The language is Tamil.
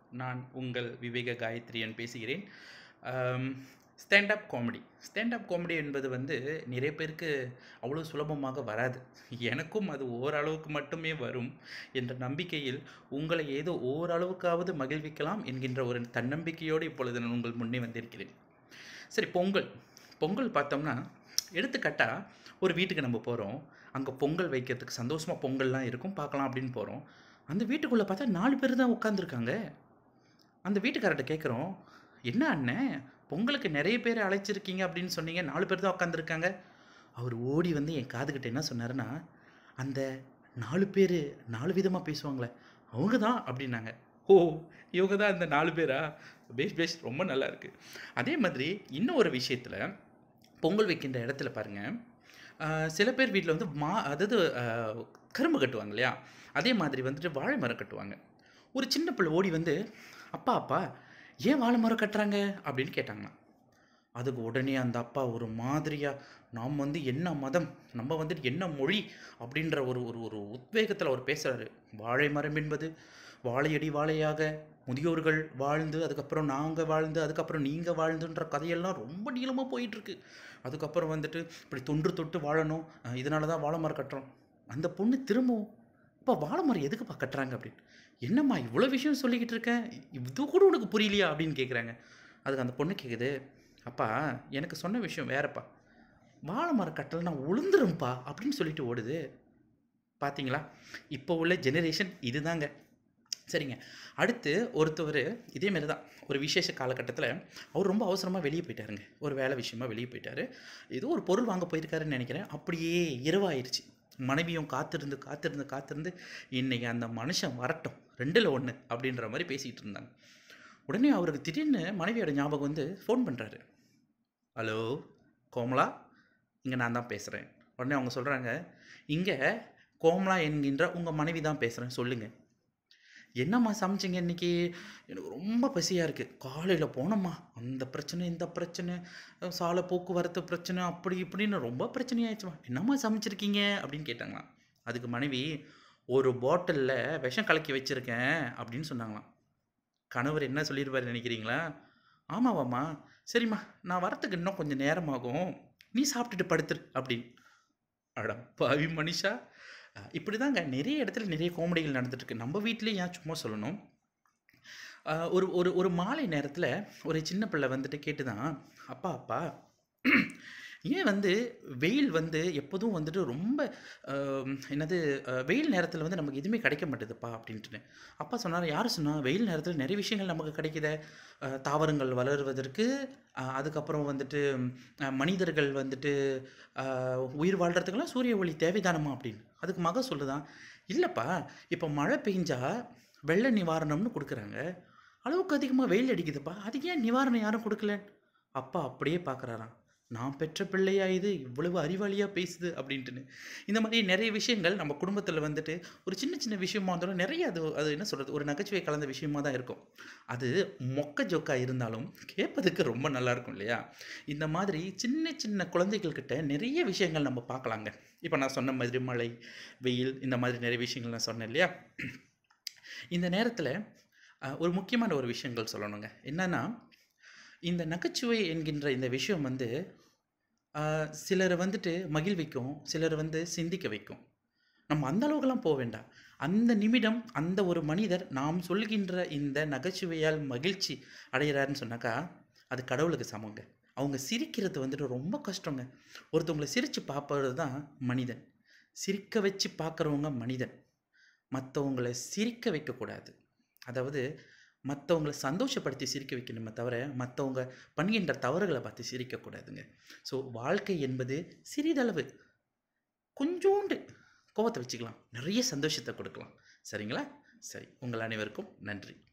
நான் உங்கள் விவேக காயத்ரியன் பேசுகிறேன் stand up comedy stand up comedy என்பது வந்து நிறைய பேருக்கு அவ்வளோ சுலபமாக வராது எனக்கும் அது ஓரளவுக்கு மட்டுமே வரும் என்ற நம்பிக்கையில் உங்களை ஏதோ ஓரளவுக்காவது மகிழ்விக்கலாம் என்கின்ற ஒரு தன்னம்பிக்கையோடு இப்பொழுது நான் உங்கள் முன்னே வந்திருக்கிறேன் சரி பொங்கல் பொங்கல் பார்த்தோம்னா எடுத்துக்காட்டா ஒரு வீட்டுக்கு நம்ம போகிறோம் அங்கே பொங்கல் வைக்கிறதுக்கு சந்தோஷமாக பொங்கல்லாம் இருக்கும் பார்க்கலாம் அப்படின்னு போகிறோம் அந்த வீட்டுக்குள்ளே பார்த்தா நாலு பேர் தான் உட்காந்துருக்காங்க அந்த வீட்டுக்காரர்கிட்ட கேட்குறோம் என்ன அண்ணன் பொங்கலுக்கு நிறைய பேர் அழைச்சிருக்கீங்க அப்படின்னு சொன்னீங்க நாலு பேர் தான் உட்காந்துருக்காங்க அவர் ஓடி வந்து என் காதுகிட்ட என்ன சொன்னாருன்னா அந்த நாலு பேர் நாலு விதமாக பேசுவாங்களே அவங்க தான் அப்படின்னாங்க ஓ இவங்க தான் அந்த நாலு பேரா பேஸ் பேஸ் ரொம்ப நல்லா இருக்கு அதே மாதிரி இன்னும் ஒரு விஷயத்தில் பொங்கல் வைக்கின்ற இடத்துல பாருங்கள் சில பேர் வீட்டில் வந்து மா அதாவது ஆஹ், கரும்பு கட்டுவாங்க இல்லையா அதே மாதிரி வந்துட்டு வாழை மரம் கட்டுவாங்க ஒரு சின்ன பிள்ளை ஓடி வந்து அப்பா அப்பா ஏன் வாழை மரம் கட்டுறாங்க அப்படின்னு கேட்டாங்களாம் அதுக்கு உடனே அந்த அப்பா ஒரு மாதிரியாக நாம் வந்து என்ன மதம் நம்ம வந்துட்டு என்ன மொழி அப்படின்ற ஒரு ஒரு ஒரு உத்வேகத்தில் அவர் பேசுகிறாரு வாழை மரம் என்பது வாழையடி வாழையாக முதியோர்கள் வாழ்ந்து அதுக்கப்புறம் நாங்கள் வாழ்ந்து அதுக்கப்புறம் நீங்கள் வாழ்ந்துன்ற கதையெல்லாம் ரொம்ப நீளமாக போயிட்டுருக்கு அதுக்கப்புறம் வந்துட்டு இப்படி தொன்று தொட்டு வாழணும் அஹ் இதனால தான் வாழை மரம் கட்டுறோம் அந்த பொண்ணு திரும்பவும் அப்பா வாழை மரம் எதுக்குப்பா கட்டுறாங்க அப்படின்னு என்னம்மா இவ்வளோ விஷயம் சொல்லிக்கிட்டு இருக்கேன் இது கூட உனக்கு புரியலையா அப்படின்னு கேட்குறாங்க அதுக்கு அந்த பொண்ணு கேட்குது அப்பா எனக்கு சொன்ன விஷயம் வேறப்பா வாழை மரம் கட்டலைன்னா உளுந்துரும்ப்பா அப்படின்னு சொல்லிட்டு ஓடுது பார்த்தீங்களா இப்போ உள்ள ஜெனரேஷன் இதுதாங்க சரிங்க அடுத்து ஒருத்தவர் இதேமாரி தான் ஒரு விசேஷ காலகட்டத்தில் அவர் ரொம்ப அவசரமாக வெளியே போயிட்டாருங்க ஒரு வேலை விஷயமா வெளியே போயிட்டாரு ஏதோ ஒரு பொருள் வாங்க போயிருக்காருன்னு நினைக்கிறேன் அப்படியே இரவாயிருச்சு மனைவியும் காத்திருந்து காத்திருந்து காத்திருந்து இன்னைக்கு அந்த மனுஷன் வரட்டும் ரெண்டில் ஒன்று அப்படின்ற மாதிரி பேசிகிட்டு இருந்தாங்க உடனே அவருக்கு திடீர்னு மனைவியோட ஞாபகம் வந்து ஃபோன் பண்ணுறாரு ஹலோ கோமலா இங்கே நான் தான் பேசுகிறேன் உடனே அவங்க சொல்கிறாங்க இங்கே கோமலா என்கின்ற உங்கள் மனைவி தான் பேசுகிறேன் சொல்லுங்கள் என்னம்மா சமைச்சிங்க இன்னைக்கு எனக்கு ரொம்ப பசியாக இருக்குது காலையில் போனோம்மா அந்த பிரச்சனை இந்த பிரச்சனை அஹ் சாலை போக்குவரத்து பிரச்சனை அப்படி இப்படின்னு ரொம்ப பிரச்சனையாயிடுச்சுமா என்னம்மா சமைச்சிருக்கீங்க அப்படின்னு கேட்டாங்களாம் அதுக்கு மனைவி ஒரு பாட்டிலில் விஷம் கலக்கி வச்சுருக்கேன் அப்படின்னு சொன்னாங்களாம் கணவர் என்ன சொல்லியிருப்பாரு நினைக்கிறீங்களா ஆமாவாம்மா சரிம்மா நான் வரத்துக்கு இன்னும் கொஞ்சம் நேரமாகும் நீ சாப்பிட்டுட்டு படுத்துரு அப்படின்னு அட பாவி மனுஷா அஹ் இப்படிதாங்க நிறைய இடத்துல நிறைய காமெடிகள் நடந்துட்டு இருக்கு நம்ம வீட்லேயும் ஏன் சும்மா சொல்லணும் அஹ் ஒரு ஒரு ஒரு மாலை நேரத்தில் ஒரு சின்ன பிள்ளை வந்துட்டு கேட்டுதான் அப்பா அப்பா ஏன் வந்து வெயில் வந்து எப்போதும் வந்துட்டு ரொம்ப அஹ், என்னது அஹ், வெயில் நேரத்தில் வந்து நமக்கு எதுவுமே கிடைக்க மாட்டேதுப்பா அப்படின்ட்டுன்னு அப்பா சொன்னார் யார் சொன்னா வெயில் நேரத்தில் நிறைய விஷயங்கள் நமக்கு கிடைக்குதே அஹ், தாவரங்கள் வளருவதற்கு அஹ், அதுக்கப்புறம் வந்துட்டு அஹ், மனிதர்கள் வந்துட்டு அஹ், உயிர் வாழ்கிறதுக்கெல்லாம் சூரிய ஒளி தேவைதானமா அப்படின்னு அதுக்கு மக சொல்லுதான் இல்லைப்பா இப்போ மழை பெஞ்சா வெள்ள நிவாரணம்னு கொடுக்குறாங்க அளவுக்கு அதிகமாக வெயில் அடிக்குதுப்பா அதுக்கு ஏன் நிவாரணம் யாரும் கொடுக்கல அப்பா அப்படியே பார்க்குறாராம் நான் பெற்ற பிள்ளையா இது இவ்வளவு அறிவாளியாக பேசுது அப்படின்ட்டுன்னு இந்த மாதிரி நிறைய விஷயங்கள் நம்ம குடும்பத்தில் வந்துட்டு ஒரு சின்ன சின்ன விஷயமா இருந்தாலும் நிறைய அது அது என்ன சொல்கிறது ஒரு நகைச்சுவை கலந்த விஷயமா தான் இருக்கும் அது மொக்க ஜோக்கா இருந்தாலும் கேட்பதுக்கு ரொம்ப நல்லா இருக்கும் இல்லையா இந்த மாதிரி சின்ன சின்ன குழந்தைகள்கிட்ட நிறைய விஷயங்கள் நம்ம பார்க்கலாங்க இப்போ நான் சொன்ன மாதிரி மழை வெயில் இந்த மாதிரி நிறைய விஷயங்கள் நான் சொன்னேன் இல்லையா இந்த நேரத்தில் ஒரு முக்கியமான ஒரு விஷயங்கள் சொல்லணுங்க என்னன்னா இந்த நகைச்சுவை என்கின்ற இந்த விஷயம் வந்து ஆஹ், சிலரை வந்துட்டு மகிழ்விக்கும் சிலர் வந்து சிந்திக்க வைக்கும் நம்ம அந்த அளவுக்குலாம் போக வேண்டாம் அந்த நிமிடம் அந்த ஒரு மனிதர் நாம் சொல்கின்ற இந்த நகைச்சுவையால் மகிழ்ச்சி அடைகிறாருன்னு சொன்னாக்கா அது கடவுளுக்கு சமங்க அவங்க சிரிக்கிறது வந்துட்டு ரொம்ப கஷ்டங்க ஒருத்தவங்களை சிரித்து பார்ப்பது தான் மனிதன் சிரிக்க வச்சு பார்க்குறவங்க மனிதன் மற்றவங்களை சிரிக்க வைக்கக்கூடாது அதாவது மற்றவங்களை சந்தோஷப்படுத்தி சிரிக்க வைக்கணுமே தவிர மற்றவங்க பண்ணுகின்ற தவறுகளை பார்த்து சிரிக்கக்கூடாதுங்க ஸோ வாழ்க்கை என்பது சிறிதளவு கொஞ்சோண்டு கோபத்தை வச்சுக்கலாம் நிறைய சந்தோஷத்தை கொடுக்கலாம் சரிங்களா சரி உங்கள் அனைவருக்கும் நன்றி